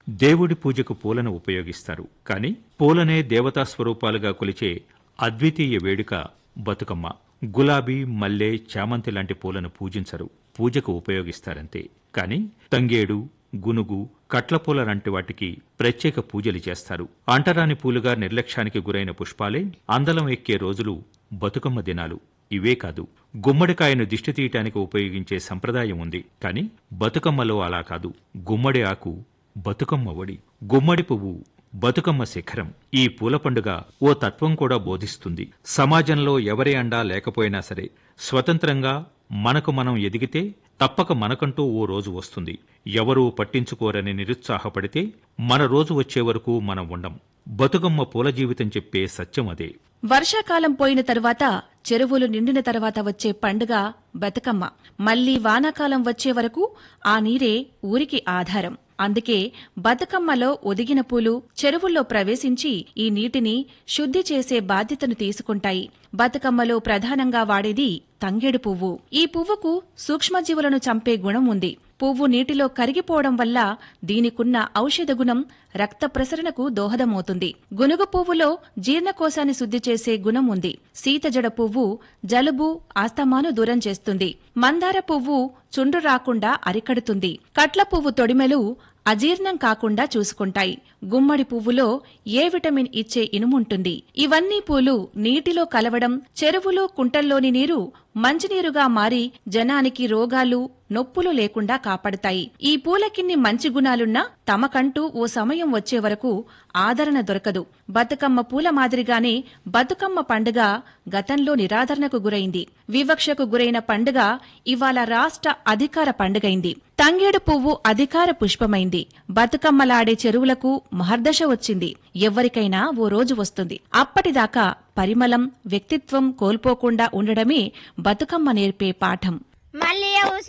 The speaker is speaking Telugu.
దేవుడి పూజకు పూలను ఉపయోగిస్తారు కానీ పూలనే దేవతా స్వరూపాలుగా కొలిచే అద్వితీయ వేడుక బతుకమ్మ గులాబీ మల్లె చామంతి లాంటి పూలను పూజించరు పూజకు ఉపయోగిస్తారంతే కానీ తంగేడు గునుగు కట్లపూల లాంటి వాటికి ప్రత్యేక పూజలు చేస్తారు అంటరాని పూలుగా నిర్లక్ష్యానికి గురైన పుష్పాలే అందలం ఎక్కే రోజులు బతుకమ్మ దినాలు ఇవే కాదు గుమ్మడికాయను దిష్టి తీయటానికి ఉపయోగించే సంప్రదాయం ఉంది కానీ బతుకమ్మలో అలా కాదు గుమ్మడి ఆకు బతుకమ్మ ఒడి గుమ్మడి పువ్వు బతుకమ్మ శిఖరం ఈ పూల పండుగ ఓ తత్వం కూడా బోధిస్తుంది సమాజంలో ఎవరి అండా లేకపోయినా సరే స్వతంత్రంగా మనకు మనం ఎదిగితే తప్పక మనకంటూ ఓ రోజు వస్తుంది ఎవరూ పట్టించుకోరని నిరుత్సాహపడితే మన రోజు వచ్చే వరకు మనం ఉండం బతుకమ్మ పూల జీవితం చెప్పే సత్యం అదే వర్షాకాలం పోయిన తరువాత చెరువులు నిండిన తర్వాత వచ్చే పండుగ బతుకమ్మ మళ్లీ వానాకాలం వచ్చే వరకు ఆ నీరే ఊరికి ఆధారం అందుకే బతుకమ్మలో ఒదిగిన పూలు చెరువుల్లో ప్రవేశించి ఈ నీటిని శుద్ధి చేసే బాధ్యతను తీసుకుంటాయి బతుకమ్మలో ప్రధానంగా వాడేది తంగేడు పువ్వు ఈ పువ్వుకు సూక్ష్మజీవులను చంపే గుణం ఉంది పువ్వు నీటిలో కరిగిపోవడం వల్ల దీనికున్న ఔషధ గుణం రక్త ప్రసరణకు దోహదమవుతుంది గునుగు పువ్వులో జీర్ణకోశాన్ని శుద్ధి చేసే గుణం ఉంది సీతజడ పువ్వు జలుబు ఆస్తమాను దూరం చేస్తుంది మందార పువ్వు చుండ్రు రాకుండా అరికడుతుంది కట్ల పువ్వు తొడిమెలు అజీర్ణం కాకుండా చూసుకుంటాయి గుమ్మడి పువ్వులో ఏ విటమిన్ ఇచ్చే ఇనుముంటుంది ఇవన్నీ పూలు నీటిలో కలవడం చెరువులు కుంటల్లోని నీరు మంచినీరుగా మారి జనానికి రోగాలు నొప్పులు లేకుండా కాపాడతాయి ఈ పూలకిన్ని మంచి గుణాలున్నా తమకంటూ ఓ సమయం వచ్చే వరకు ఆదరణ దొరకదు బతుకమ్మ పూల మాదిరిగానే బతుకమ్మ పండుగ గతంలో నిరాదరణకు గురైంది వివక్షకు గురైన పండుగ ఇవాళ రాష్ట్ర అధికార పండుగైంది తంగేడు పువ్వు అధికార పుష్పమైంది బతుకమ్మలాడే చెరువులకు మహర్దశ వచ్చింది ఎవ్వరికైనా ఓ రోజు వస్తుంది అప్పటిదాకా పరిమళం వ్యక్తిత్వం కోల్పోకుండా ఉండడమే బతుకమ్మ నేర్పే పాఠం మళ్ళీ